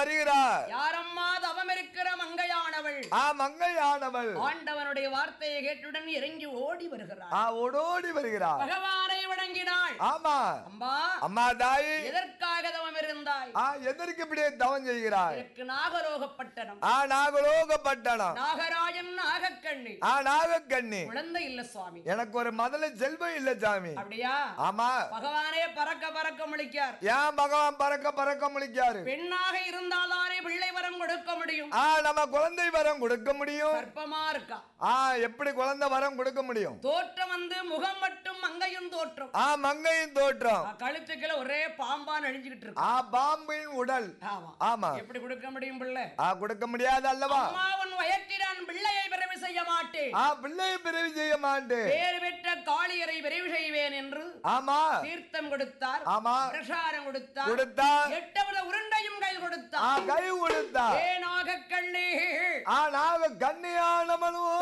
வருகிறார் யாரம்மா தவம் இருக்கிற மங்கையானவள் ஆ மங்கையானவள் ஆண்டவனுடைய வார்த்தையை கேட்டுடன் இறங்கி ஓடி வருகிறாள் ஆ ஓடோடி வருகிறார் பகவானை வணங்கினாள் ஆமா அம்பா அம்மா தாயி எதற்காக தவம் இருந்தாய் ஆ எதற்கு இப்படியே தவம் செய்கிறாய் எனக்கு நாகலோகப்பட்டனம் ஆ நாகலோக பட்டணம் நாகராஜன் நாகக்கண்ணி ஆ நாகக்கண்ணி குழந்தை இல்ல சுவாமி எனக்கு ஒரு முதல்ல செல்வம் இல்ல சாமி அப்படியா ஆமா பகவானே பறக்க பறக்க முழிக்கார் ஏன் பகவான் பறக்க பறக்க முடிக்காரு பெண்ணாக இருந்தால்தானே பிள்ளை வரம் கொடுக்க முடியும் ஆ நம்ம குழந்தை வரம் கொடுக்க முடியும் கர்ப்பமா இருக்கா ஆ எப்படி குழந்தை வரம் கொடுக்க முடியும் தோற்றம் வந்து முகம் மட்டும் மங்கையும் தோற்றம் ஆ மங்கையின் தோற்றம் கழுத்துக்குள்ள ஒரே பாம்பா நடிஞ்சுக்கிட்டு இருக்கு ஆ பாம்பின் உடல் ஆமா ஆமா எப்படி கொடுக்க முடியும் பிள்ளை ஆ கொடுக்க முடியாது அல்லவா அம்மா உன் வயற்றினான் பிள்ளையை பிறவி செய்ய மாட்டேன் ஆ பிள்ளையை பிறவி செய்ய மாட்டேன் பேர் பெற்ற காளியரை விரைவு செய்வேன் என்று ஆமா தீர்த்தம் கொடுத்தார் ஆமா பிரசாரம் கொடுத்தார் கொடுத்தா எட்டவித உருண்டையும் கை ஆ கொடுத்தார் கை கொடுத்தா ஏனாக கண்ணே ஆ நாக கண்ணியானவனும்